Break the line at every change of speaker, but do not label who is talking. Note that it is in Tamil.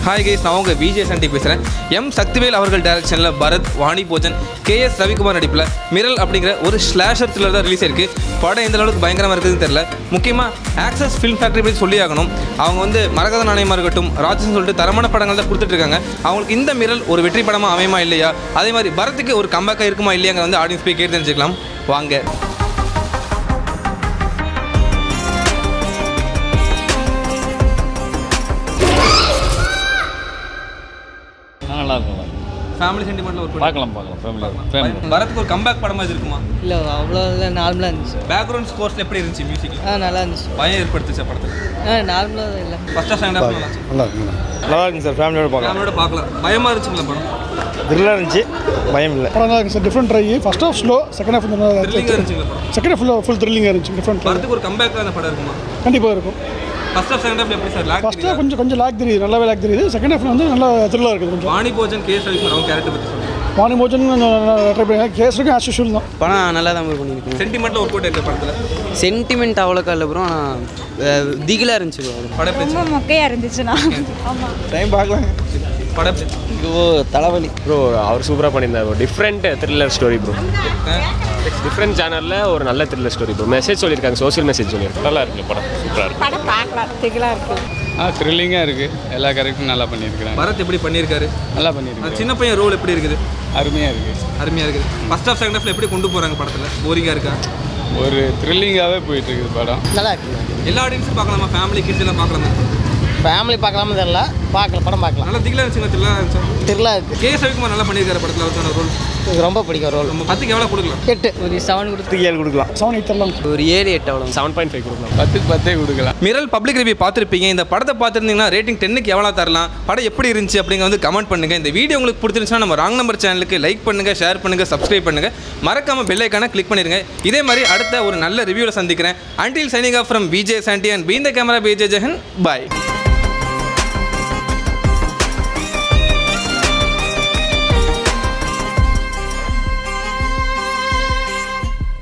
ஹாய் கேஸ் நான் உங்கள் விஜய் சண்டி பேசுகிறேன் எம் சக்திவேல் அவர்கள் டைரக்ஷனில் பரத் வாணி போஜன் கே எஸ் ரவிக்குமார் நடிப்பில் மிரல் அப்படிங்கிற ஒரு ஸ்லாஷர் த்ரில்லர் தான் ரிலீஸ் ஆயிருக்கு படம் எந்த அளவுக்கு பயங்கரமாக இருக்குதுன்னு தெரியல முக்கியமாக ஆக்சஸ் ஃபிலிம் ஃபேக்ட்ரி பற்றி சொல்லி ஆகணும் அவங்க வந்து மரகத நாணயமாக இருக்கட்டும் ராட்சசன் சொல்லிட்டு தரமான படங்கள் தான் கொடுத்துட்டு இருக்காங்க அவங்களுக்கு இந்த மிரல் ஒரு வெற்றி படமாக அமையுமா இல்லையா அதே மாதிரி பரத்துக்கு ஒரு கம்பேக்காக இருக்குமா இல்லையாங்க வந்து ஆடியன்ஸ் போய் கேட்டு தெரிஞ்சுக்கலாம் வாங்க
நல்லா இருக்கும் நல்லா இருக்கும்.
ஃபேமிலி சென்டிமெண்ட்டில் ஒரு படம்
பார்க்கலாம் பார்க்கலாம் ஃபேமிலி ஃபேமிலி
பரத்துக்கு ஒரு கம்பேக் படமாக இது இருக்குமா
இல்லை அவ்வளோ இல்லை நார்மலாக இருந்துச்சு
பேக்ரவுண்ட் ஸ்கோர்ஸ் எப்படி இருந்துச்சு மியூசிக்
ஆ நல்லா இருந்துச்சு
பயம் ஏற்படுத்துச்சு படத்தில்
ஆ நார்மலாக இல்லை
ஃபர்ஸ்ட் ஆஃப் செகண்ட் ஆஃப் நல்லா இருந்துச்சு
நல்லா இருக்குங்க
நல்லா இருக்குங்க சார் ஃபேமிலியோட பார்க்கலாம்
ஃபேமிலியோட பார்க்கலாம் பயமாக இருந்துச்சுங்களா படம்
த்ரில்லாக இருந்துச்சு பயம் இல்லை
படம் நல்லா இருக்கு sir different try first half slow second half
த்ரில்லிங்காக இருந்துச்சுங்களா படம்
செகண்ட் ஃபுல்லாக ஃபுல் த்ரில்லிங்காக இருந்துச்சு டிஃப்ரெண்ட்
படத்துக்கு ஒரு கம்பேக் அந்த படம் இருக்குமா
கண்டிப்பாக இருக்கும்
ஃபர்ஸ்ட் ஆஃப் செகண்ட் ஆஃப் எப்படி சார் லாக்
ஃபர்ஸ்ட் ஹாஃப் கொஞ்சம் கொஞ்சம் லேக் தெரியுது நல்லாவே லேக் தெரியுது செகண்ட் ஹாஃப் வந்து நல்லா த்ரில்லாக இருக்குது கொஞ்சம்
வாணி போஜன் கே ரவிக்குமார் அவங்க கேரக்டர் பற்றி சொல்லுங்கள்
வாணி மோஜன் ட்ரை பண்ணி கேஸருக்கும் ஆஸ் யூஷுவல் தான்
படம் நல்லா தான் பண்ணியிருக்கேன்
சென்டிமெண்ட்டில் ஒர்க் அவுட் இருக்க படத்தில்
சென்டிமெண்ட் அவ்வளோக்கா இல்லை ப்ரோ ஆனால் திகிலாக இருந்துச்சு bro.
படம் எப்படி
ரொம்ப மொக்கையாக இருந்துச்சுண்ணா ஆமாம்
டைம் பார்க்கலாம்
படம் எப்படி
ஐயோ தலைவலி ப்ரோ அவர் சூப்பராக பண்ணியிருந்தார் bro different thriller story bro different சேனலில் ஒரு நல்ல த்ரில்லர் ஸ்டோரி ப்ரோ மெசேஜ் சொல்லியிருக்காங்க சோஷியல் மெசேஜ் சொல்லியிருக்காங்க
நல்லா இருக்கு படம் சூப்பராக இருக்கு
படம் பார்க்கலாம் திகிலாக இருக்குது
ஆ த்ரில்லிங்காக இருக்குது எல்லா கேரக்டரும் நல்லா பண்ணியிருக்கிறாங்க
பரத் எப்படி பண்ணியிருக்காரு
நல்லா
அந்த
பண்ணியிருக்காங்க
சின்ன பையன் ரோல் எப்படி இருக்குது
அருமையாக இருக்குது
அருமையாக இருக்குது ஃபர்ஸ்ட் ஆஃப் செகண்ட் ஆஃப்ல எப்படி கொண்டு போகிறாங்க படத்தில் போரிங்காக இருக்கா
ஒரு த்ரில்லிங்காகவே போயிட்டு இருக்குது படம்
நல்லா இருக்கு
எல்லா ஆடியன்ஸும் பார்க்கலாமா ஃபேமிலி கிட்ஸ் எல்லாம் பார்க்கலாமா
ஃபேமிலி பார்க்கலாமா தெரியல பார்க்கல படம் பார்க்கலாம்
நல்லா திகிலாக இருந்துச்சுங்களா தில்லா இருந்துச்சு
திருலா இருக்கு
கே ரவிக்குமார் நல்லா பண்ணியிருக்காரு படத்தில் அவருக்கான ரோல்
எனக்கு ரொம்ப பிடிக்கும் ரோல்
நம்ம பத்துக்கு எவ்வளோ கொடுக்கலாம்
எட்டு ஒரு செவன் கொடுத்து
ஏழு கொடுக்கலாம்
செவன் எயிட் தரலாம்
ஒரு ஏழு எட்டு அவ்வளோ
செவன் பாயிண்ட் ஃபைவ் கொடுக்கலாம்
பத்துக்கு பத்தே கொடுக்கலாம்
மிரல் பப்ளிக் ரிவ்யூ பார்த்துருப்பீங்க இந்த படத்தை பார்த்துருந்தீங்கன்னா ரேட்டிங் டென்னுக்கு எவ்வளோ தரலாம் படம் எப்படி இருந்துச்சு அப்படிங்க வந்து கமெண்ட் பண்ணுங்க இந்த வீடியோ உங்களுக்கு பிடிச்சிருந்துச்சுன்னா நம்ம ராங் நம்பர் சேனலுக்கு லைக் பண்ணுங்க ஷேர் பண்ணுங்க சப்ஸ்கிரைப் பண்ணுங்க மறக்காம பெல் ஐக்கான கிளிக் பண்ணிருங்க இதே மாதிரி அடுத்த ஒரு நல்ல ரிவ்யூவில் சந்திக்கிறேன் until signing off from VJ Sandy and behind camera Vijay Jegan bye